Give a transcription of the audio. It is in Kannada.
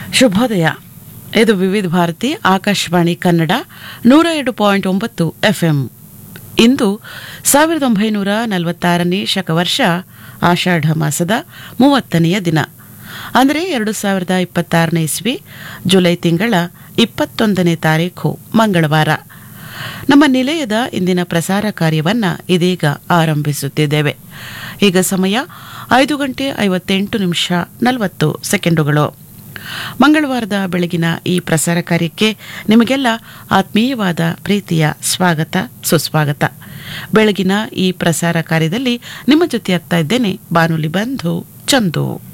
ಶುಭೋದಯ ಇದು ವಿವಿಧ ಭಾರತಿ ಆಕಾಶವಾಣಿ ಕನ್ನಡ ನೂರ ಎರಡು ಪಾಯಿಂಟ್ ಒಂಬತ್ತು ಎಫ್ಎಂ ಇಂದು ಸಾವಿರದ ಒಂಬೈನೂರ ನಲವತ್ತಾರನೇ ಶಕವರ್ಷ ಆಷಾಢ ಮಾಸದ ಮೂವತ್ತನೆಯ ದಿನ ಅಂದರೆ ಎರಡು ಸಾವಿರದ ಇಪ್ಪತ್ತಾರನೇ ಇಸ್ವಿ ಜುಲೈ ತಿಂಗಳ ಇಪ್ಪತ್ತೊಂದನೇ ತಾರೀಖು ಮಂಗಳವಾರ ನಮ್ಮ ನಿಲಯದ ಇಂದಿನ ಪ್ರಸಾರ ಕಾರ್ಯವನ್ನ ಇದೀಗ ಆರಂಭಿಸುತ್ತಿದ್ದೇವೆ ಈಗ ಸಮಯ ಐದು ಗಂಟೆ ಐವತ್ತೆಂಟು ನಿಮಿಷ ನಲವತ್ತು ಸೆಕೆಂಡುಗಳು ಮಂಗಳವಾರದ ಬೆಳಗಿನ ಈ ಪ್ರಸಾರ ಕಾರ್ಯಕ್ಕೆ ನಿಮಗೆಲ್ಲ ಆತ್ಮೀಯವಾದ ಪ್ರೀತಿಯ ಸ್ವಾಗತ ಸುಸ್ವಾಗತ ಬೆಳಗಿನ ಈ ಪ್ರಸಾರ ಕಾರ್ಯದಲ್ಲಿ ನಿಮ್ಮ ಜೊತೆ ಆಗ್ತಾ ಇದ್ದೇನೆ ಬಾನುಲಿ ಬಂಧು ಚಂದು